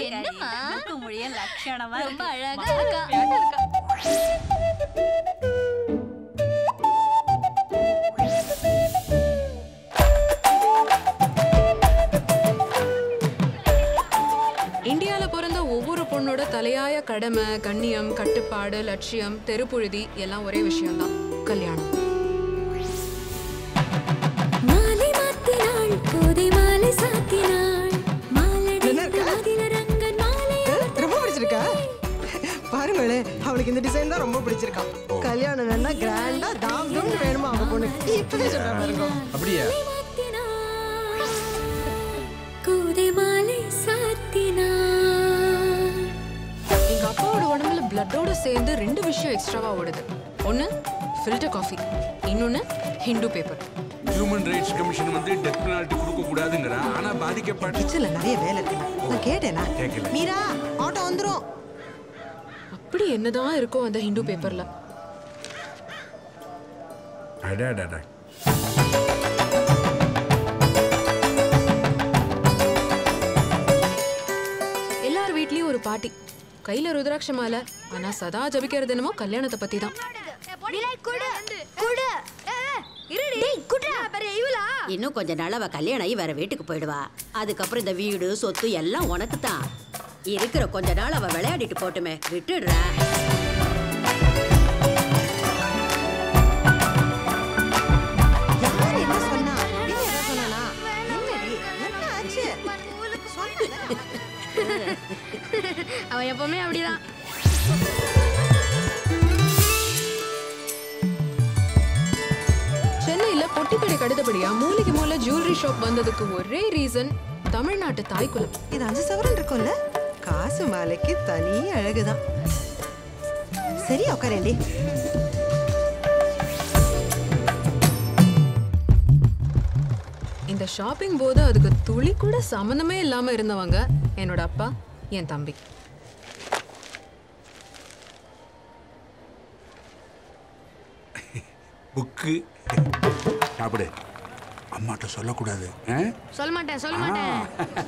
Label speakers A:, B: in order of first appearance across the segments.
A: என்னம்மா?
B: மொழிய லட்சணமா
A: ரொம்ப
B: இருக்கு.
A: அழகா இருக்கா
C: இந்தியால பிறந்த ஒவ்வொரு பொண்ணோட தலையாய கடமை கண்ணியம் கட்டுப்பாடு லட்சியம் தெருப்புழுதி எல்லாம் ஒரே விஷயம்தான் கல்யாணம்
D: மாலை மாத்தினாள் கோதை மாலை சாத்தினாள் மாலடித்த மதில ரங்கன் மாலை
E: ரொம்ப பிடிச்சிருக்கா பாருங்களே அவளுக்கு இந்த டிசைன் தான் ரொம்ப பிடிச்சிருக்கான் கல்யாணம் வேணா கிராண்டா தாம் தூம்னு வேணுமா அவங்க பொண்ணுக்கு இப்பவே சொல்ற பாருங்க
F: அப்படியா
D: மாத்தினாள் கோதை மாலை சாத்தினாள்
C: எங்க அப்பாவோட உடம்புல பிளட்டோட சேர்ந்து ரெண்டு விஷயம் எக்ஸ்ட்ராவா ஓடுது ஒன்னு ஃபில்டர் காஃபி இன்னொன்னு Hindu paper
F: human rights commission வந்து டெத் பெனால்ட்டி கொடுக்க கூடாதுங்கிறான் ஆனா பாதிக்கப்பட்ட
E: கிச்சன்ல நிறைய வேலை இருக்கு நான் கேட்டேனா
F: கேட்கல.
E: மீரா ஆட்டோ வந்துரும்
C: அப்படி என்னதான் இருக்கோ அந்த ஹிந்து பேப்பர்ல
F: அடாடாடா
C: எல்லார் வீட்லயும் ஒரு பாட்டி கையில ருத்ராட்ச மாலை ஆனா சதா ஜபிக்கிறது என்னமோ கல்யாணத்தை பத்தி தான்
G: இன்னும் கொஞ்ச நாள் அவ கல்யாணம் ஆகி வேற வீட்டுக்கு போயிடுவா அதுக்கப்புறம் இந்த வீடு சொத்து எல்லாம் உனக்கு தான் இருக்கிற கொஞ்ச நாள் அவ விளையாடிட்டு போட்டுமே விட்டுடுறேன்
E: யார் என்ன சொன்னா என்ன ஏதோ சொன்னானா என்னடி என்ன ஆச்சு சொன்னேன்ல.
A: அவன் எப்பவுமே அப்படிதான்
C: சென்னையில பொட்டிக்கடை கடுதபடியா மூலிகை மூல ஜுவல்லரி ஷாப் வந்ததுக்கு ஒரே ரீசன் தமிழ்நாட்டு தாய்க்குலம்
E: இது அஞ்சு சவரன் இருக்கும்ல காசு மாலைக்கு தனி அழகுதான் சரி உட்காரேண்டி
C: இந்த ஷாப்பிங் போது அதுக்கு துளி கூட சம்மந்தமே இல்லாம இருந்தவங்க என்னோட அப்பா என் தம்பி
F: புக்கு சாப்பிடு அம்மாட்ட சொல்லக்கூடாது ஆ?
A: சொல்ல மாட்டேன் சொல்ல மாட்டேன்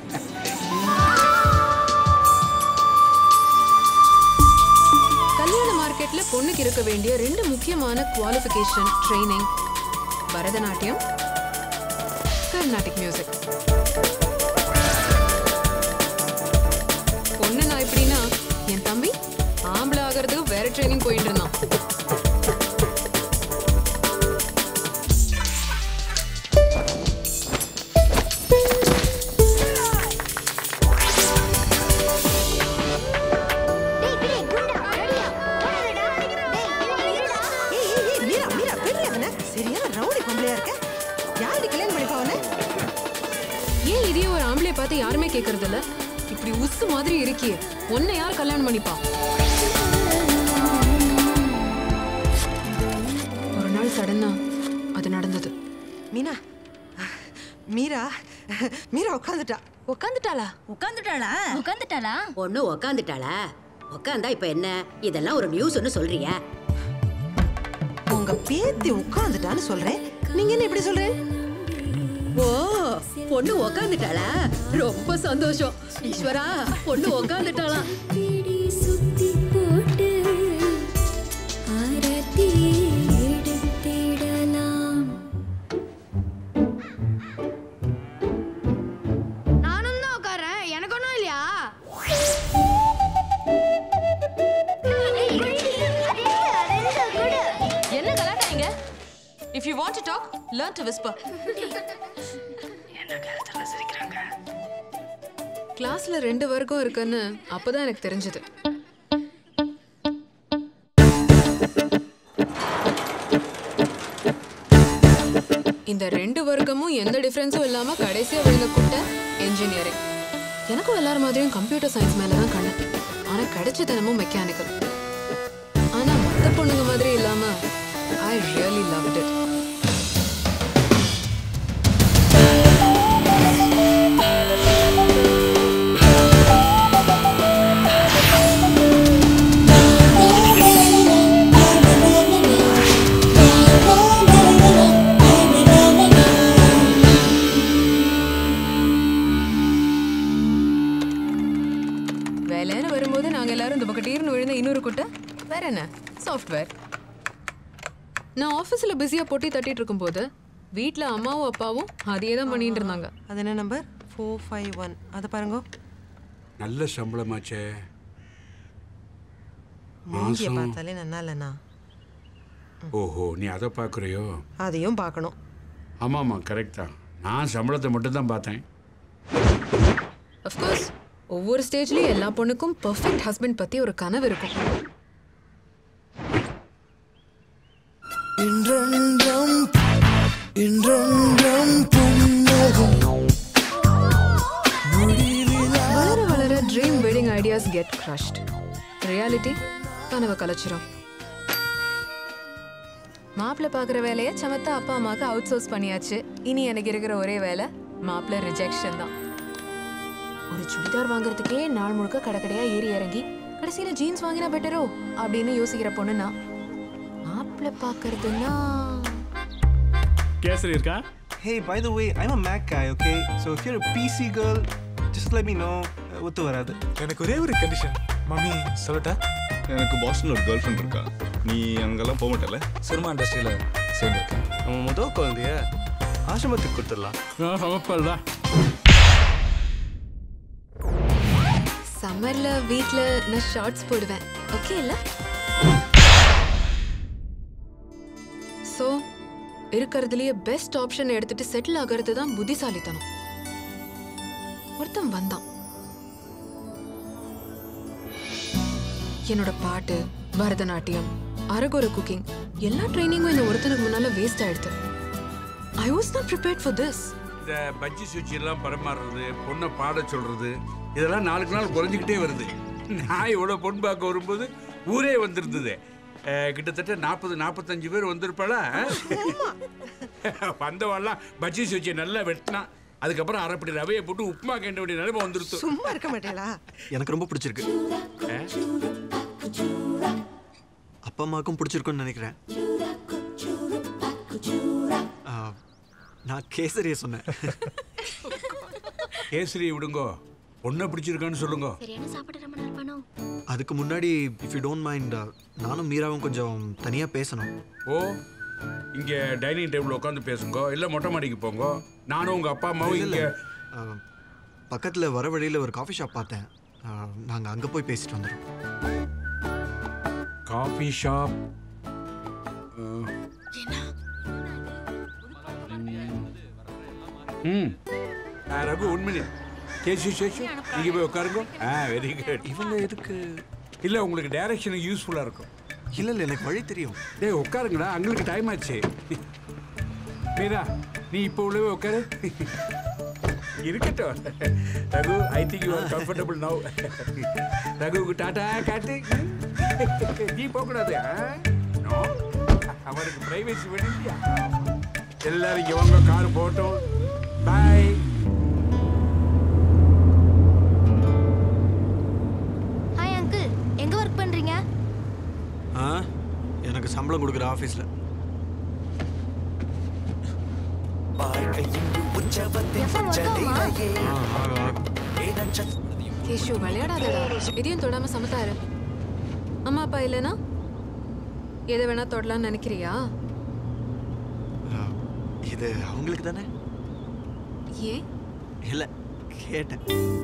C: கல்யாண மார்க்கெட்ல பொண்ணுக்கு இருக்க வேண்டிய ரெண்டு முக்கியமான qualification training Bharatanatyam Carnatic music பொண்ணு நான் எப்படின்னா என் தம்பி ஆம்பளை ஆகிறதுக்கு வேற ட்ரைனிங் போயிட்டு இருந்தான்
E: ஏய், ஏய், ஏய், மீரா மீரா விடுறி அவனை சரியான ரவுடி பொம்பளையா இருக்க யாரடி கல்யாணம் பண்ணிப்பா அவனை
C: ஏன் இதே ஒரு ஆம்பளைய பார்த்து யாருமே கேட்கறது இல்ல இப்படி உசு மாதிரி இருக்கியே உன்னை யார் கல்யாணம் பண்ணிப்பா ஒரு நாள் சடனா அது நடந்தது
E: மீனா மீரா மீரா உட்காந்துட்டா
C: உட்காந்துட்டாளா
B: உட்காந்துட்டாளா
A: உட்காந்துட்டாளா
G: பொண்ணு உக்காந்துட்டாளா உக்காந்தா இப்ப என்ன இதெல்லாம் ஒரு நியூஸ்னு சொல்றியா
E: உங்க பேத்தி உட்காந்துட்டான்னு சொல்றேன் நீங்க என்ன இப்படி சொல்றேன்
G: ஓ பொண்ணு உக்காந்துட்டாளா ரொம்ப சந்தோஷம் ஈஸ்வரா பொண்ணு உக்காந்துட்டாளாம்
D: பிடி சுத்தி போட்டு ஆரத்தி எடுத்திடலாம்
A: நானும் தான் உட்காரேன் எனக்கு ஒன்றும் இல்லையா
C: என்ன கலாட்டாங்க if you want to talk learn to whisper கிளாஸ்ல ரெண்டு வர்க்கம் இருக்குன்னு அப்பதான் எனக்கு தெரிஞ்சது இந்த ரெண்டு வர்க்கமும் எந்த டிஃபரன்ஸும் இல்லாம கடைசியா விழுந்த குட்டை என்ஜினியரிங் எனக்கும் எல்லார் மாதிரியும் கம்ப்யூட்டர் சயின்ஸ் மேல தான் கண்ணு ஆனா கிடைச்ச தினமும் மெக்கானிக்கல் ஆனா மத்த பொண்ணுங்க மாதிரி இல்லாம I really loved it software நான் ஆஃபீஸில் பிஸியாக பொட்டி தட்டிட்டு இருக்கும்போது வீட்டில் அம்மாவும் அப்பாவும் அதையே தான் பண்ணிட்டு இருந்தாங்க
E: அது என்ன நம்பர் ஃபோர் ஃபைவ் ஒன் அதை பாருங்க
F: நல்ல சம்பளமாச்சே
E: மூஞ்சியை
F: மாசம்.
E: பார்த்தாலே நல்லா இல்லைண்ணா
F: ஓஹோ நீ அதை பார்க்குறியோ
E: அதையும் பார்க்கணும்
F: ஆமாம்மா கரெக்ட் தான் நான் சம்பளத்தை மட்டும்தான் பார்த்தேன்
C: அஃப்கோர்ஸ் ஒவ்வொரு ஸ்டேஜ்லேயும் எல்லா பொண்ணுக்கும் பர்ஃபெக்ட் ஹஸ்பண்ட் பற்றி ஒரு கனவு இருக்கும் வளர வளர dream wedding ideas get crushed reality கனவை கலைச்சிரும் மாப்பிள்ளை பார்க்குற வேலையை சமத்தா அப்பா அம்மாவுக்கு அவுட் சோர்ஸ் பண்ணியாச்சு இனி எனக்கு இருக்கிற ஒரே வேலை மாப்பிள்ளை ரிஜெக்ஷன் தான் ஒரு சுடிதார் வாங்குறதுக்கே நாள் முழுக்க கடைக்கடையா ஏறி இறங்கி கடைசியில ஜீன்ஸ் வாங்கினா பெட்டரோ அப்படின்னு யோசிக்கிற பொண்ணுனா மாப்பிள்ளை பார்க்கறதுன்னா
H: கேசரி இருக்கா
I: Hey, by the way, I'm a Mac guy, okay? So if you're a PC girl, just let me know. Uh, ஒத்து வராது
J: எனக்கு ஒரே ஒரு கண்டிஷன் மம்மி சொல்லட்டா
K: எனக்கு பாஸ்டன்ல ஒரு கேர்ள் ஃப்ரெண்ட் இருக்கா நீ அங்கெல்லாம் போக மாட்டல
J: சினிமா இண்டஸ்ட்ரியில் சேர்ந்துருக்கேன்
I: நம்ம முதல் குழந்தைய ஆசிரமத்துக்கு கொடுத்துடலாம்
F: சமப்பல்ல
C: சம்மர்ல வீட்ல நான் ஷார்ட்ஸ் போடுவேன் ஓகே இல்ல சோ இருக்கிறதுலயே பெஸ்ட் ஆப்ஷன் எடுத்துட்டு செட்டில் ஆகிறது தான் புத்திசாலித்தனம் ஒருத்தன் வந்தான் என்னோட பாட்டு பரதநாட்டியம் அரகுர குக்கிங் எல்லா ட்ரைனிங்கும் இந்த ஒருத்தனுக்கு முன்னால வேஸ்ட் ஆயிடுது I was not prepared for this
F: இந்த பஜ்ஜி சுச்சி எல்லாம் பரிமாறுறது பொண்ணை பாட சொல்றது இதெல்லாம் நாளுக்கு நாள் குறைஞ்சிக்கிட்டே வருது நான் இவ்வளோ பொண்ணு பார்க்க வரும்போது ஊரே வந்திருந்தது அஹ், கிட்டத்தட்ட நாற்பது நாற்பத்தஞ்சு பேர் வந்திருப்பாளா வந்தவெல்லாம் பஜ்ஜி சுச்சியை நல்லா வெட்டினா அதுக்கப்புறம் அரைப்படி ரவையை போட்டு உப்புமா கேண்ட வேண்டிய நிலைமை வந்துருத்து
E: சும்மா இருக்க மாட்டேலா
I: எனக்கு ரொம்ப பிடிச்சிருக்கு அப்பா அம்மாவுக்கும் பிடிச்சிருக்கும்னு நினைக்கிறேன் ஆ, நான் கேசரியை சொன்னேன்
F: கேசரியை விடுங்கோ பொண்ணை பிடிச்சிருக்கான்னு சொல்லுங்க
I: அதுக்கு முன்னாடி இஃப் யூ டோன்ட் மைண்ட் நானும் மீராவும் கொஞ்சம் தனியாக பேசணும்
F: ஓ இங்க டைனிங் டேபிள் உட்காந்து பேசுங்க இல்ல மொட்டை மாடிக்கு போங்க நானும் உங்க அப்பா அம்மாவும் இங்க
I: பக்கத்தில் வர வழியில் ஒரு காஃபி ஷாப் பார்த்தேன் நாங்கள் அங்கே போய் பேசிட்டு வந்துடுறோம்
F: காஃபி ஷாப் ம் ஆ, ரகு ஒன் மினிட் கேசி சேஷு நீங்க போய் உட்காருங்க ஆ வெரி குட்
I: இவங்க எதுக்கு
F: இல்ல உங்களுக்கு டைரக்ஷனுக்கு யூஸ்ஃபுல்லா இருக்கும்
I: இல்லை இல்லை எனக்கு வழி தெரியும்
F: டேய் உட்காருங்கடா அங்களுக்கு டைம் ஆச்சு மீரா நீ இப்போ உள்ளவே உட்காரு இருக்கட்டும் Raghu I think you are comfortable now ரகுவுக்கு டாடா காட்டு நீ போகக்கூடாது நோ அவனுக்கு பிரைவேசி வேணும்லையா எல்லாரும் இங்கே வாங்க கார் போட்டோம் பாய்
A: ஹாய் அங்கிள் எங்க ஒர்க் பண்றீங்க
I: ஆ எனக்கு சம்பளம் கொடுக்குற ஆஃபீஸில்
A: எஃப்எம் ஒர்க் ஆகுமா
C: கேஷு விளையாடாதடா எதையும் தொடாம சமத்தாரு அம்மா அப்பா இல்லைனா எதை வேணா தொடலாம்னு நினைக்கிறியா
I: இது அவங்களுக்கு தானே
C: ஏன்
I: இல்லை கேட்டேன்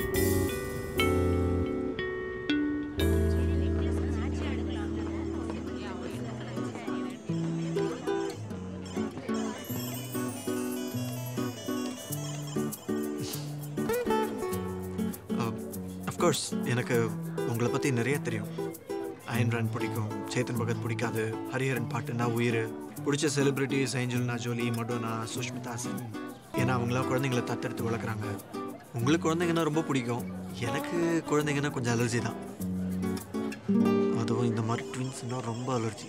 I: அஃப்கோர்ஸ் எனக்கு உங்களை பற்றி நிறைய தெரியும் அயன்ரான் பிடிக்கும் சேத்தன் பகத் பிடிக்காது ஹரிஹரன் பாட்டுனா உயிர் பிடிச்ச செலிபிரிட்டிஸ் ஏஞ்சல்னா ஜோலி மடோனா சுஷ்மிதா சென் ஏன்னா அவங்களாம் குழந்தைங்கள தத்தெடுத்து வளர்க்குறாங்க உங்களுக்கு குழந்தைங்கன்னா ரொம்ப பிடிக்கும் எனக்கு குழந்தைங்கன்னா கொஞ்சம் அலர்ஜி தான் அதுவும் இந்த மாதிரி ட்வின்ஸ்னா ரொம்ப அலர்ஜி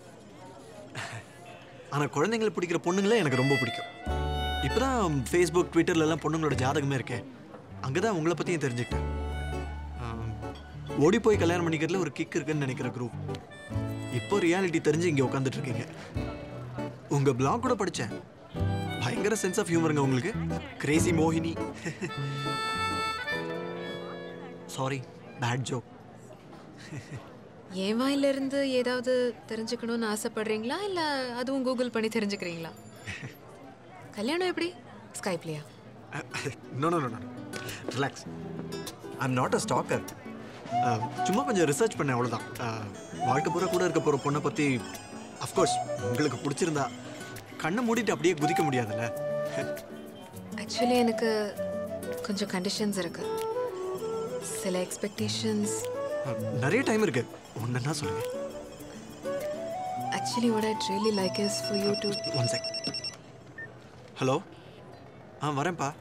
I: ஆனால் குழந்தைங்களை பிடிக்கிற பொண்ணுங்களே எனக்கு ரொம்ப பிடிக்கும் இப்போ தான் ஃபேஸ்புக் ட்விட்டர்லலாம் பொண்ணுங்களோட ஜாதகமே இருக்கேன் அங்கே தான் உங்களை பற்றியும் தெரிஞ்சுக்கிட்டேன் ஆம், ஓடி போய் கல்யாணம் பண்ணிக்கிறதுல ஒரு கிக் இருக்குன்னு நினைக்கிற குரூப் இப்போ ரியாலிட்டி தெரிஞ்சு இங்கே உட்காந்துட்டு இருக்கீங்க உங்கள் பிளாக் கூட படித்தேன் பயங்கர சென்ஸ் ஆஃப் ஹியூமருங்க உங்களுக்கு கிரேசி மோகினி சாரி பேட் ஜோக்
C: என் வாயிலிருந்து ஏதாவது தெரிஞ்சுக்கணும்னு ஆசைப்படுறீங்களா இல்லை அதுவும் கூகுள் பண்ணி தெரிஞ்சுக்கிறீங்களா கல்யாணம் எப்படி ஸ்கைப்லையா
I: no no no relax I'm not a stalker சும்மா கொஞ்சம் ரிசர்ச் பண்ணேன் அவ்வளோதான் Uh, வாழ்க்கை பூரா கூட இருக்க போகிற பொண்ணை பற்றி அஃப்கோர்ஸ் உங்களுக்கு பிடிச்சிருந்தா கண்ணை மூடிட்டு அப்படியே குதிக்க முடியாதுல்ல
C: ஆக்சுவலி எனக்கு கொஞ்சம் கண்டிஷன்ஸ் இருக்கு சில எக்ஸ்பெக்டேஷன்ஸ்
I: Uh, நிறைய டைம் இருக்கு ஒன்றுன்னா சொல்லுங்க
C: actually what I'd really like is for you to
I: one check hello ஆ வரேன்ப்பா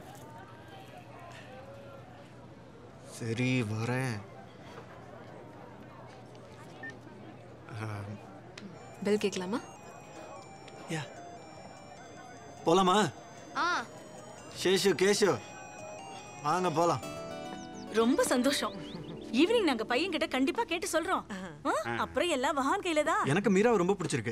I: சரி வரேன்
C: பில் கேட்கலாமா
I: யா போலாமா
A: ஆ
I: சேஷு கேஷு வாங்க போலாம்
B: ரொம்ப சந்தோஷம் ஈவினிங் நாங்க பையன் கிட்ட கண்டிப்பா கேட்டு சொல்றோம் ஆ, அப்புறம் எல்லாம் வஹான் கையில தான்
I: எனக்கு மீராவை ரொம்ப பிடிச்சிருக்கு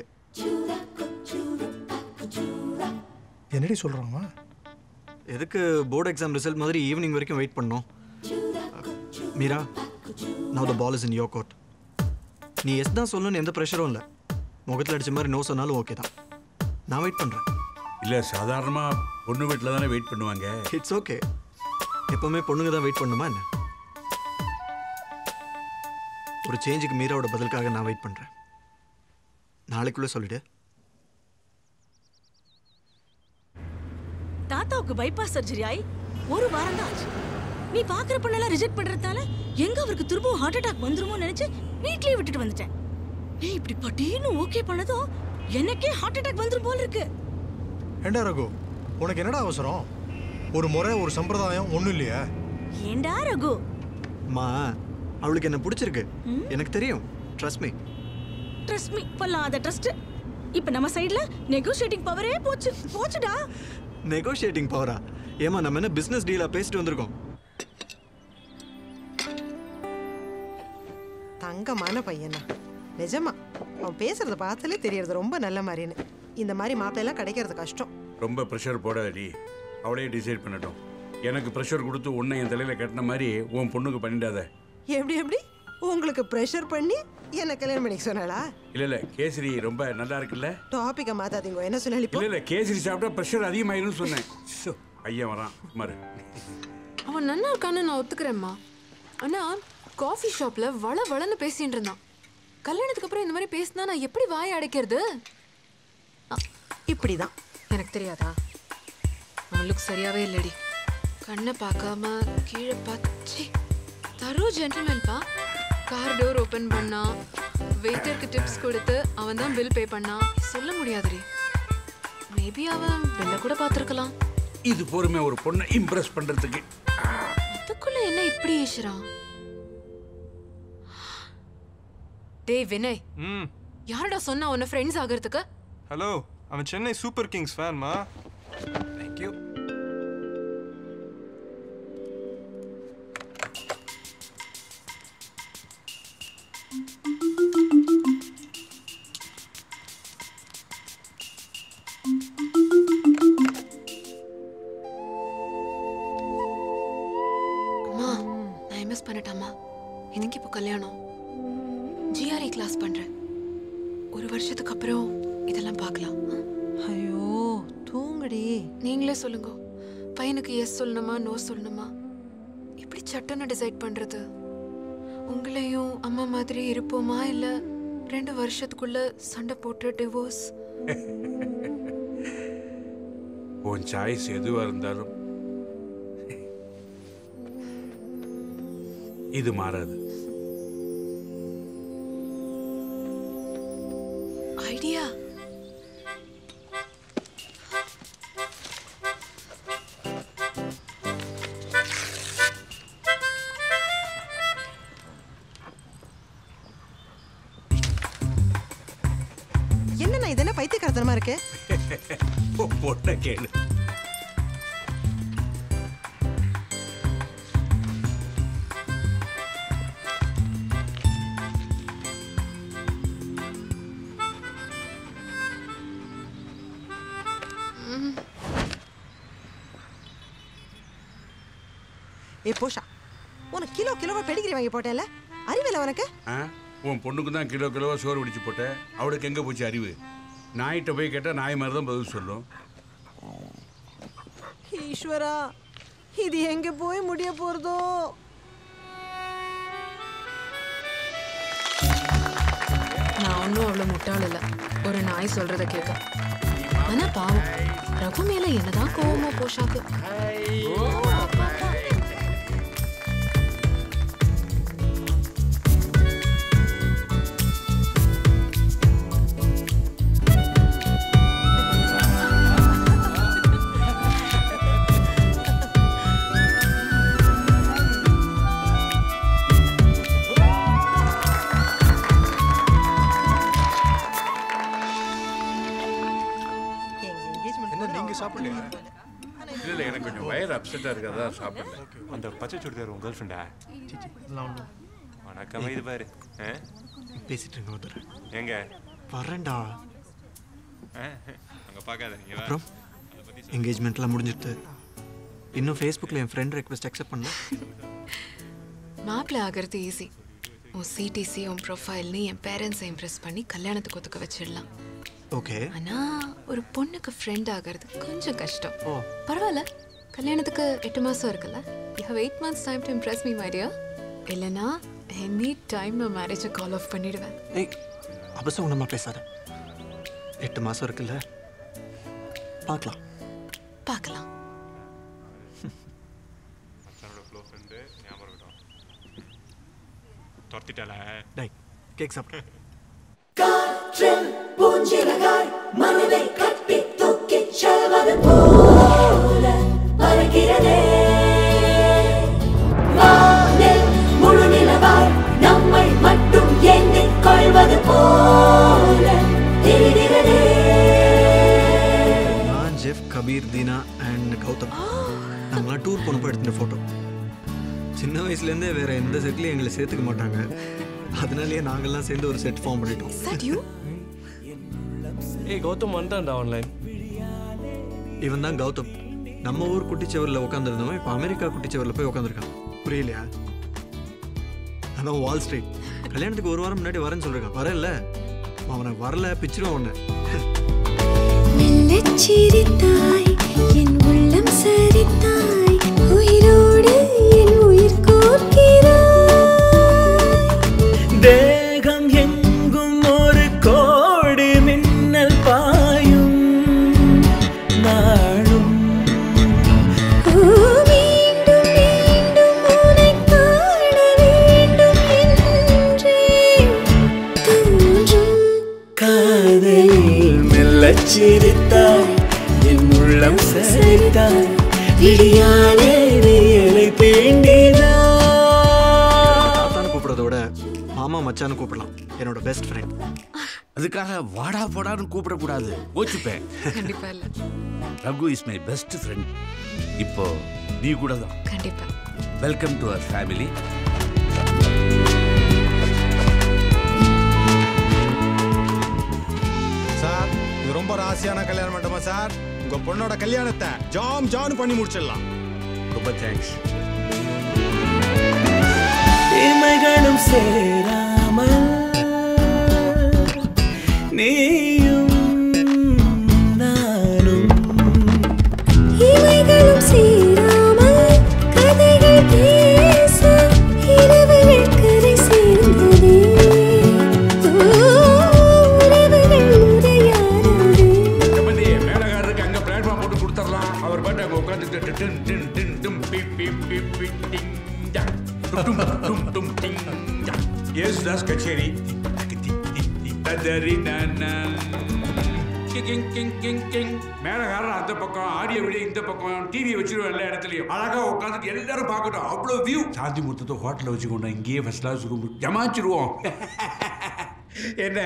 J: என்னடி சொல்கிறாங்க
I: எதுக்கு போர்டு எக்ஸாம் ரிசல்ட் மாதிரி ஈவினிங் வரைக்கும் வெயிட் பண்ணோம் Meera now the ball is in your court நீ எஸ் தான் சொல்லணும்னு எந்த ப்ரெஷரும் இல்லை முகத்தில் அடிச்ச மாதிரி நோ சொன்னாலும் ஓகே தான் நான் வெயிட் பண்ணுறேன்
F: இல்லை சாதாரணமாக பொண்ணு வீட்டில் தானே வெயிட் பண்ணுவாங்க
I: இட்ஸ் ஓகே எப்பவுமே பொண்ணுங்க தான் வெயிட் பண்ணுமா என்ன ஒரு சேஞ்சுக்கு மீராவோட பதிலுக்காக நான் வெயிட் பண்ணுறேன் நாளைக்குள்ளே சொல்லிடு
B: தாத்தாவுக்கு பைபாஸ் சர்ஜரி ஆகி ஒரு வாரம் தான் ஆச்சு நீ பாக்குற பொண்ணெல்லாம் ரிஜெக்ட் பண்றதால எங்க அவருக்கு திரும்பவும் ஹார்ட் அட்டாக் வந்துருமோ நினைச்சு வீட்லயே விட்டுட்டு வந்துட்டேன் நீ இப்படி பட்டீன்னு ஓகே பண்ணதும் எனக்கே ஹார்ட் அட்டாக் வந்துரும் போல இருக்கு
J: ஏண்டா ரகு உனக்கு என்னடா அவசரம் ஒரு முறை ஒரு சம்பிரதாயம் ஒன்றும் இல்லையா
B: ஏண்டா ரகு
I: அம்மா அவளுக்கு என்ன பிடிச்சிருக்கு எனக்கு தெரியும் ட்ரஸ்ட் மீ
B: ட்ரஸ்ட் மீ பொல்லாத ட்ரஸ்ட் இப்ப நம்ம சைடுல நெகோஷியேட்டிங் பவரே போச்சு போச்சுடா
I: நெகோஷியேட்டிங் பவரா ஏமா நம்ம என்ன பிஸ்னஸ் டீலாக பேசிட்டு வந்திருக்கோம்
E: தங்கமான பையனா நிஜமா அவன் பேசுறத பார்த்தாலே தெரியறது ரொம்ப நல்ல மாதிரின்னு இந்த மாதிரி மாப்பிள்ளைலாம் கிடைக்கிறது கஷ்டம்
F: ரொம்ப ப்ரெஷர் போடாதடி அவளே டிசைட் பண்ணட்டும் எனக்கு ப்ரெஷர் கொடுத்து உன்னை என் தலையில் கட்டின மாதிரி உன் பொண்ணுக்கு பண்ணிடாத
E: எப்படி எப்படி உங்களுக்கு ப்ரெஷர் பண்ணி என்ன கல்யாணம் பண்ணிக்க சொன்னாளா
F: இல்லை இல்லை கேசரி ரொம்ப நல்லா இருக்குல்ல
E: டாபிக்கை மாத்தாதீங்க என்ன சொன்னாலும் இப்போ
F: இல்லை இல்லை கேசரி சாப்பிட்டா ப்ரெஷர் அதிகமாயிரும்னு சொன்னேன் ஷோ, ஐயன் வரான் சுமாரு
C: அவன் நல்லா இருக்கான்னு நான் ஒத்துக்கிறேம்மா ஆனா காஃபி ஷாப்ல வள வளன்னு பேசிட்டு இருந்தான் கல்யாணத்துக்கு அப்புறம் இந்த மாதிரி பேசினா நான் எப்படி வாய் அடைக்கிறது
E: இப்படிதான்
C: எனக்கு தெரியாதா அவன் லுக் சரியாவே இல்லடி கண்ணை பார்க்காம கீழே பச்சை தரோ ஜென்டில்மேன்பா கார் டோர் ஓபன் பண்ணா வெயிட்டருக்கு டிப்ஸ் கொடுத்து அவன் தான் பில் பே பண்ணான் சொல்ல முடியாதுடி மேபி அவன் பில்ல கூட பார்த்துருக்கலாம்
F: இது பொறுமை ஒரு பொண்ணை இம்ப்ரெஸ் பண்ணுறதுக்கு
C: அதுக்குள்ள என்ன இப்படி ஈஸ்வரா டேய் வினய்
H: ம்
C: யாரடா சொன்னா உன்னை ஃப்ரெண்ட்ஸ் ஆகிறதுக்கு
H: ஹலோ அவன் சென்னை சூப்பர் கிங்ஸ் ஃபேன்மா தேங்க்யூ
C: அம்மா நான் எம்எஸ் பண்ணட்டாமா எனக்கு இப்போ கல்யாணம் ஜிஆர்ஐ கிளாஸ் பண்றேன் ஒரு வருஷத்துக்கு அப்புறம் இதெல்லாம் பார்க்கலாம்
E: ஐயோ தூங்குடி
C: நீங்களே சொல்லுங்க பையனுக்கு எஸ் சொல்லணுமா நோ சொல்லணுமா எப்படி சட்டன்னு டிசைட் பண்றது உங்களையும் அம்மா மாதிரி இருப்போமா இல்ல ரெண்டு வருஷத்துக்குள்ள சண்டை போட்டு டிவோர்ஸ்
F: உன் சாய்ஸ் எதுவாக இருந்தாலும் இது மாறாது
C: ஐடியா
E: என்னண்ணா இது என்ன பைத்தியக்காரத்தனமா இருக்கு
F: பொண்ணை கேளு
E: ஏ போஷா உனக்கு கிலோ கிலோவா பெடிகிரி வாங்கி போட்டேன்ல அறிவில்ல உனக்கு
F: ஆ உன் பொண்ணுக்கு தான் கிலோ கிலோவா சோறு பிடிச்சு போட்ட அவளுக்கு எங்கே போச்சு அறிவு நாய்கிட்ட போய் கேட்டால் நாய் மாதிரி தான் பதில் சொல்லும்
E: ஈஸ்வரா இது எங்க போய் முடிய போறதோ
C: நான் ஒன்றும் அவ்வளோ முட்டாள் இல்லை ஒரு நாய் சொல்றத கேட்க ஆனா பாவம் ரகு மேல என்னதான் கோவமோ போஷாக்கு
J: என்ன நீங்க சாப்பிடலையா
F: இல்லை இல்லை எனக்கு கொஞ்சம் வயிறு அப்செட்டாக இருக்கு அதான் சாப்பிடல
L: அந்த பச்சை சுடிதார் உங்க கேர்ள் ஃப்ரெண்டா வணக்கம் இது பாரு ஆ?
I: பேசிட்டு இருங்க ஒருத்தர்
L: எங்க
I: வரேன்டா
L: ஆ, அங்க பார்க்காத நீங்க வா.
I: அப்புறம் என்கேஜ்மெண்ட்லாம் முடிஞ்சிருது இன்னும் ஃபேஸ்புக்கில் என் ஃப்ரெண்ட் ரெக்வஸ்ட் அக்செப்ட் பண்ணல
C: மாப்பிள்ளை ஆகிறது ஈஸி உன் சிடிசி உன் ப்ரொஃபைல்னு என் பேரண்ட்ஸை இம்ப்ரெஸ் பண்ணி கல்யாணத்துக்கு ஒத்துக்க வச்சிடலாம்
I: ஓகே
C: ஆனா ஒரு பொண்ணுக்கு ஃப்ரெண்ட் ஆகிறது கொஞ்சம் கஷ்டம்
I: ஓ
C: பரவாயில்ல கல்யாணத்துக்கு எட்டு மாசம் இருக்குல்ல you have eight months time to impress me my dear இல்லைனா எனி டைம் நான் மேரேஜை கால் ஆஃப் பண்ணிடுவேன்
I: ஏய் அபசகுணமாக பேசாத எட்டு மாதம் இருக்குல்ல பார்க்கலாம்
C: பார்க்கலாம்
L: மச்சானோட க்ளோ ஃப்ரெண்டு ஞாபகம் இருக்கட்டும் துரத்திட்டால
I: டேய் கேக் சாப்பிடு
D: காற்றில் பூஞ்சிறகாய் மனதை கட்டி தூக்கி செல்வது போல பறக்கிறதே வானில் முழு நிலவாய் நம்மை மட்டும் எண்ணிக் கொள்வது போல தெரிகிறதே
I: நான் ஜெஃப் கபீர் தீனா அண்ட் கௌதம் நாங்களாம் டூர் போனப்போ எடுத்துட்ட ஃபோட்டோ சின்ன வயசுலேருந்தே வேற எந்த செட்லையும் எங்களை சேர்த்துக்க மாட்டாங்க அதனாலேயே நாங்கள்லாம் சேர்ந்து ஒரு செட் ஃபார்ம் பண்ணிட்டோம்
M: ஏய் கௌதம் வந்துட்டான்டா ஆன்லைன்
I: இவன் தான் கௌதம் நம்ம ஊர் குட்டிச்சவரில் உட்காந்துருந்தவன் இப்போ அமெரிக்கா குட்டிச்சவரில் போய் உட்காந்துருக்கான் புரியலையா அதான் வால் ஸ்ட்ரீட் கல்யாணத்துக்கு ஒரு வாரம் முன்னாடி வரேன்னு சொல்லிருக்கான் வரல அவனை வரல பிச்சிருவான் உன்னை
D: மெல்லச் சிரித்தாய் என் உள்ளம் சரித்தாய் உயிரோடு என் உயிர் கோர்க்கிறாய்
N: தேகம் எங்கும் ஒரு கோடி மின்னல் பாயும் நாளும்
D: ஓ, மீண்டும் மீண்டும் உன்னைக் காண வேண்டும் என்றே தோன்றும்
N: காதல் மெல்லச் சிரித்தாய் என் உள்ளம் சரித்தாய் விடியாலே நீ என்னை தீண்டினாய்
I: தாத்தான்னு கூப்பிடுறத விட மாமா மச்சான்னு கூப்பிடலாம் என்னோட பெஸ்ட் ஃப்ரெண்ட்
F: அதுக்காக வாடா போடான்னு கூப்பிடக்கூடாது ஓச்சுப்பேன்
C: கண்டிப்பா இல்ல
F: Raghu is my best friend இப்போ நீ கூட தான்
C: கண்டிப்பா
F: welcome to our family
J: sir இது ரொம்ப ராசியான கல்யாண மண்டபம் சார் உங்க பொண்ணோட கல்யாணத்தை ஜாம் ஜாம் பண்ணி முடிச்சிடலாம்
F: ரொம்ப தேங்க்ஸ்
N: இமைகளும் சேராமல் நீயும் நானும்
D: இவைகளும் சேராமல் கதைகள் பேச இரவுகள் கரை சேர்ந்ததே ஓ, உறவுகள் உரையாடவே
F: சம்பந்தி மேலகாரருக்கு அங்க பிளாட்ஃபார்ம் போட்டு கொடுத்துடலாம் அவர் பாட்டு அங்க உட்காந்துட்டு டின் டின் டின் டின் பி பி பி பி டிங் டா. டும் டும் டும் டிங் டா. யேசுதாஸ் கச்சேரி ததரி நன. கிங் கிங் கிங் கிங் மேலகாரன் அந்த பக்கம் ஆடியோ வீடியோ இந்த பக்கம் டிவி வச்சிருவோம் எல்லா இடத்துலயும் அழகா உட்காந்துட்டு எல்லாரும் பார்க்கட்டும் அவ்வளவு வியூ சாந்தி முத்தத்தை ஹோட்டல்ல வச்சுக்கோண்டா இங்கேயே ஃபர்ஸ்ட் கிளாஸ் ரூம் ஜமாச்சிருவோம் என்ன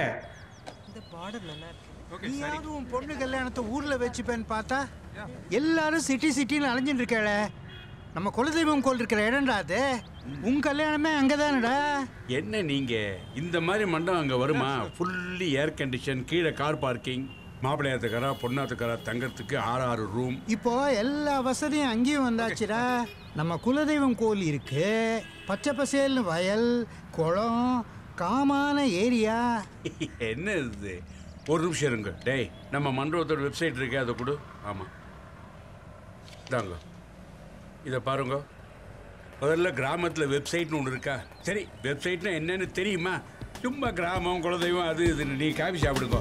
O: நீயாவது உன் பொண்ணு கல்யாணத்தை ஊர்ல வச்சுப்பேன்னு பார்த்தா எல்லாரும் சிட்டி சிட்டின்னு அலைஞ்சிட்டு இருக்கேளே நம்ம குலதெய்வம் கோயில் இருக்கிற இடம்டா அது உன் கல்யாணமே அங்கதானடா
F: என்ன நீங்க இந்த மாதிரி மண்டபம் அங்க வருமா ஃபுல்லி ஏர் கண்டிஷன் கீழே கார் பார்க்கிங் மாப்பிள்ளையாத்துக்காரா பொண்ணாத்துக்காரா தங்கறதுக்கு ஆறு ஆறு ரூம்
O: இப்போ எல்லா வசதியும் அங்கேயும் வந்தாச்சுடா நம்ம குலதெய்வம் கோயில் இருக்கு பச்சை பசேல்னு வயல் குளம் காமான ஏரியா
F: என்ன இது ஒரு நிமிஷம் இருங்க டேய் நம்ம மண்டபத்தோட வெப்சைட் இருக்கே அதை கொடு ஆமாம் இதாங்க இதை பாருங்க முதல்ல கிராமத்தில் வெப்சைட்னு ஒன்று இருக்கா சரி வெப்சைட்னா என்னன்னு தெரியுமா சும்மா கிராமம் குலதெய்வம் அது இதுன்னு நீ காஃபி சாப்பிடுங்க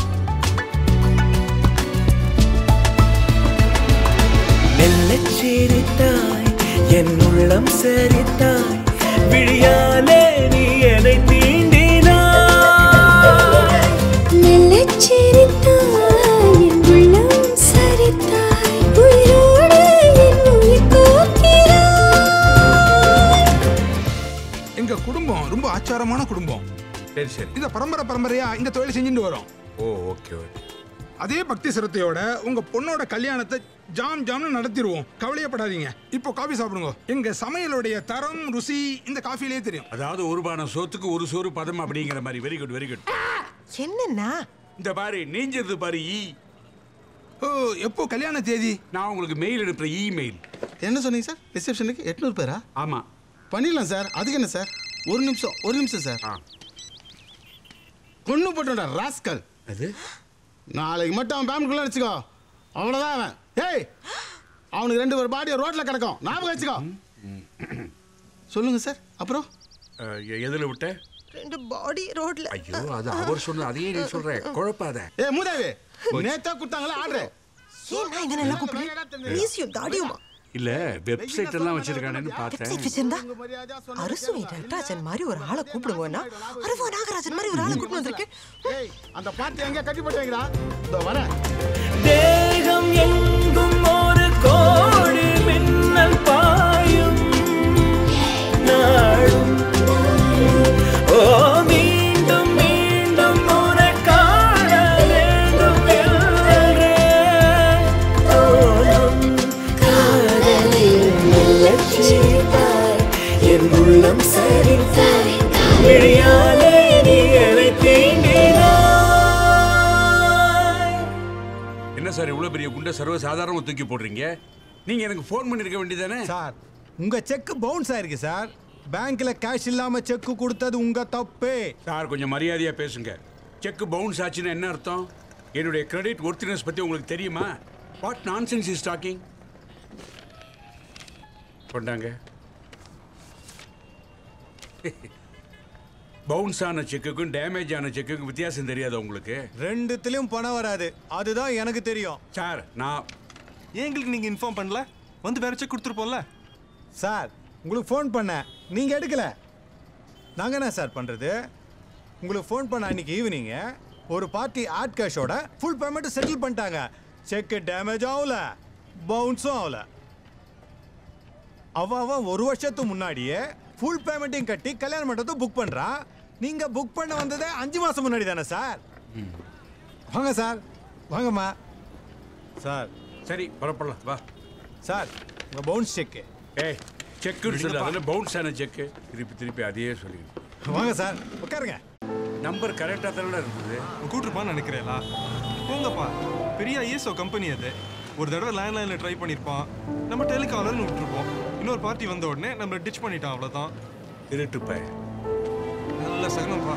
N: மெல்லச் சிரித்தாய் என் உள்ளம் சரித்தாய் விழியாலே நீ என்னை தீண்டினாய்
D: மெல்லச் சிரித்தாய், என் உள்ளம் சரித்தாய், உயிரோடு என் உயிர் கோக்கிறாய்.
P: எங்க குடும்பம் ரொம்ப ஆச்சாரமான குடும்பம்
F: சரி சரி
P: இத பரம்பரை பரம்பரையா இந்த தொழில் செஞ்சுட்டு வரோம்
F: ஓ ஓகே ஓகே
P: அதே பக்தி சிரத்தையோட உங்க பொண்ணோட கல்யாணத்தை ஜாம் ஜாம்னு நடத்திடுவோம் கவலையப்படாதீங்க இப்போ காபி சாப்பிடுங்க எங்க சமையலுடைய தரம் ருசி இந்த காஃபிலேயே தெரியும்
F: அதாவது ஒரு பானம் சோத்துக்கு ஒரு சோறு பதம் அப்படிங்கிற மாதிரி வெரி குட் வெரி குட்
E: என்னண்ணா
F: இந்த பாரு நீஞ்சது பாரு ஈ
P: ஓ எப்போ கல்யாண தேதி
F: நான் உங்களுக்கு மெயில் அனுப்புறேன் இமெயில்
Q: என்ன சொன்னீங்க சார் ரிசப்ஷனுக்கு எட்நூறு பேரா
F: ஆமாம்
Q: பண்ணிடலாம் சார் அதுக்கு என்ன சார் ஒரு நிமிஷம் ஒரு நிமிஷம் சார் கொண்டு போட்டோட ராஸ்கல்
F: அது
Q: நாளைக்கு மட்டும் அவன் பேமெண்ட்குள்ள வச்சுக்கோ அவ்வளோதான் அவன் ஏய் அவனுக்கு ரெண்டு ஒரு பாடி ரோட்ல கிடக்கும் ஞாபகம் வச்சுக்கோ சொல்லுங்க சார் அப்புறம்
F: எதில் விட்ட
E: ரெண்டு பாடி ரோட்ல
F: ஐயோ அது அவர் சொன்னது அதையே நீ சொல்ற குழப்பாத
Q: ஏ மூதாவி நேத்தா கொடுத்தாங்களா ஆர்டர்
E: ஏன் நான் இதெல்லாம் கூப்பிடுறேன் மீசியும் தாடியுமா
F: இல்ல வெப்சைட் எல்லாம் வச்சிருக்கானேன்னு பார்த்தேன்
E: வெப்சைட் வச்சிருந்தா அரசுவை நடராஜன் மாதிரி ஒரு ஆளை கூப்பிடுங்கன்னா அரவா நாகராஜன் மாதிரி ஒரு ஆளை கூப்பிட்டு வந்திருக்கேன்
Q: ஏய் அந்த பாட்டு எங்க கட்டி போட்டீங்களா இதோ வரேன்
N: தேகம் எங்கும் ஒரு கோடி மின்னல் பாயும் நாளும் ஓ மீண்டும் மீண்டும் உன்னை காண வேண்டும் என்றே தோணும் காதலில் மெல்லச் சிரித்தாய், என் உள்ளம் சரித்தாய் விழியாலே நீ என்னை தீண்டினாய்
F: என்ன சார் இவ்வளவு பெரிய குண்டை சர்வ சாதாரணமா தூக்கி போடுறீங்க நீங்க எனக்கு ஃபோன் பண்ணிருக்க வேண்டியதானே
O: சார் உங்க செக் பவுன்ஸ் ஆயிருக்கு சார் பேங்க்ல கேஷ் இல்லாம செக் கொடுத்தது உங்க தப்பு
F: சார் கொஞ்சம் மரியாதையா பேசுங்க செக் பவுன்ஸ் ஆச்சுன்னா என்ன அர்த்தம் என்னுடைய கிரெடிட் ஒர்த்தினஸ் பத்தி உங்களுக்கு தெரியுமா வாட் நான்சென்ஸ் இஸ் டாக்கிங் கொண்டாங்க பவுன்ஸ் ஆன செக்குக்கும் டேமேஜ் ஆன செக்குக்கும் வித்தியாசம் தெரியாதா உங்களுக்கு
O: ரெண்டுத்துலயும் பணம் வராது அதுதான் எனக்கு தெரியும்
F: சார் நான்
H: எங்களுக்கு நீங்க இன்ஃபார்ம் பண்ணல வந்து வேற செக் கொடுத்துருப்போம்ல
O: சார் உங்களுக்கு ஃபோன் பண்ணேன் நீங்க எடுக்கல நாங்க என்ன சார் பண்றது உங்களுக்கு ஃபோன் பண்ண அன்னைக்கு ஈவினிங் ஒரு party add கேஷோட full payment settle பண்ணிட்டாங்க செக் டேமேஜ் ஆகல பவுன்ஸும் ஆகல அவ அவன் ஒரு வருஷத்துக்கு முன்னாடியே ஃபுல் பேமெண்ட்டையும் கட்டி கல்யாண மண்டபத்தை புக் பண்றான் நீங்க புக் பண்ண வந்ததே அஞ்சு மாசம் முன்னாடி தானே சார் வாங்க சார் வாங்கம்மா சார்
F: சரி புறப்படலாம் வா
O: சார் உங்க பவுன்ஸ் செக்
F: ஏய் செக்குன்னு சொல்லு அதில் பவுன்ஸ் ஆன செக்கு திருப்பி திருப்பி அதையே சொல்லிடு
O: வாங்க சார் உட்காருங்க
F: நம்பர் கரெக்டாக தானே இருந்தது
H: கூட்டிருப்பான்னு நினைக்கிறேன்லா போங்கப்பா பெரிய ஐஎஸ்ஓ கம்பெனி அது ஒரு தடவை லேண்ட்லைனில் ட்ரை பண்ணியிருப்பான் நம்ம டெலிகாலர்னு விட்டுருப்போம் இன்னொரு பார்ட்டி வந்த உடனே நம்மளை டிச் பண்ணிட்டான் அவ்வளோதான்
F: திருட்டு பய
H: நல்ல சகனம்ப்பா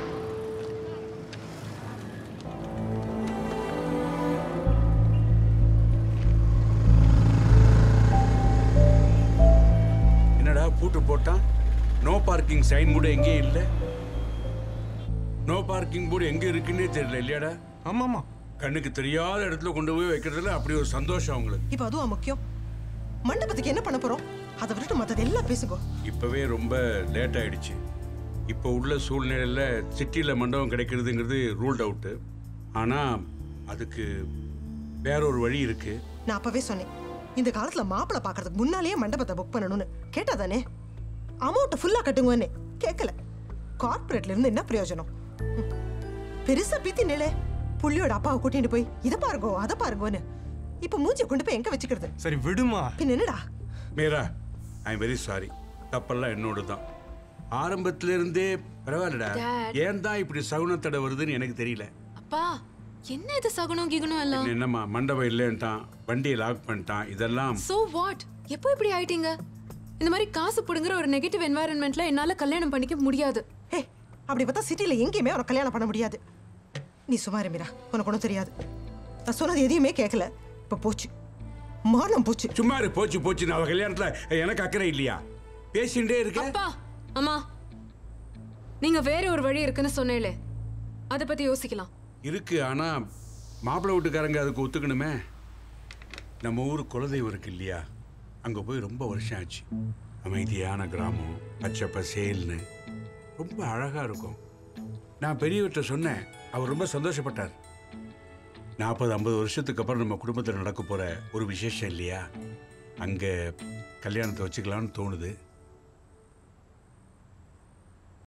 F: என்னடா பூட்டு போட்டான் நோ பார்க்கிங் சைன் கூட எங்கேயும் இல்லை நோ பார்க்கிங் போர்டு எங்க இருக்குன்னே தெரியல இல்லையாடா
H: ஆமாமா
F: கண்ணுக்கு தெரியாத இடத்துல கொண்டு போய் வைக்கிறதுல அப்படி ஒரு சந்தோஷம் அவங்களுக்கு
E: இப்போ அதுவும் முக்கியம் மண்டபத்துக்கு என்ன பண்ண போறோம் அதை விட்டுட்டு மத்தது எல்லாம் பேசுங்க
F: இப்பவே ரொம்ப லேட் ஆயிடுச்சு இப்போ உள்ள சூழ்நிலையில் சிட்டியில் மண்டபம் கிடைக்கிறதுங்கிறது ரூல்ட் அவுட்டு ஆனால் அதுக்கு வேற ஒரு வழி இருக்கு
E: நான் அப்பவே சொன்னேன் இந்த காலத்துல மாப்பிள்ளை பார்க்கறதுக்கு முன்னாலேயே மண்டபத்தை புக் பண்ணணும்னு கேட்டா தானே அமௌண்ட் ஃபுல்லா கட்டுங்கன்னு கேட்கல கார்ப்பரேட்ல இருந்து என்ன பிரயோஜனம் ம். பெருசா பீத்தி நிலை புள்ளியோட அப்பாவை கூட்டிட்டு போய் இதை பாருங்கோ அதை பாருங்கோன்னு இப்ப மூஞ்சியை கொண்டு போய் எங்க வச்சுக்கிறது
H: சரி விடுமா
E: பின்ன என்னடா
F: Meera I am very sorry தப்பெல்லாம் என்னோட தான் ஆரம்பத்துல இருந்தே பரவாயில்லடா
C: Dad.
F: ஏன் தான் இப்படி சகுனத்தடை வருதுன்னு எனக்கு தெரியல
C: அப்பா என்ன இது சகுனம் கிகுனம் எல்லாம்
F: என்னம்மா மண்டபம் இல்லைன்ட்டான் வண்டியை லாக் பண்ணிட்டான் இதெல்லாம்
C: சோ வாட் எப்போ இப்படி ஆயிட்டீங்க இந்த மாதிரி காசு புடுங்குற ஒரு நெகட்டிவ் என்வாயரன்மெண்ட்ல என்னால கல்யாணம் பண்ணிக்க முடியாது
E: அப்படி பார்த்தா சிட்டில எங்கேயுமே அவனை கல்யாணம் பண்ண முடியாது நீ சும்மா இரு மீரா உனக்கு ஒன்றும் தெரியாது நான் சொன்னது எதையுமே கேட்கல இப்போ போச்சு மானம் போச்சு
F: சும்மா இரு போச்சு போச்சு நான் அவ கல்யாணத்துல எனக்கு அக்கறை இல்லையா பேசிட்டே இருக்க
C: அப்பா அம்மா நீங்க வேற ஒரு வழி இருக்குன்னு சொன்னேலே அதை பத்தி யோசிக்கலாம்
F: இருக்கு ஆனா மாப்பிள்ளை வீட்டுக்காரங்க அதுக்கு ஒத்துக்கணுமே நம்ம ஊர் குலதெய்வம் இருக்கு இல்லையா அங்க போய் ரொம்ப வருஷம் ஆச்சு அமைதியான கிராமம் பச்சை பசேல்னு ரொம்ப அழகா இருக்கும் நான் பெரியவர்கிட்ட சொன்னேன் அவர் ரொம்ப சந்தோஷப்பட்டார் நாற்பது ஐம்பது வருஷத்துக்கு அப்புறம் நம்ம குடும்பத்தில் நடக்க போற ஒரு விசேஷம் இல்லையா அங்க கல்யாணத்தை வச்சுக்கலாம்னு தோணுது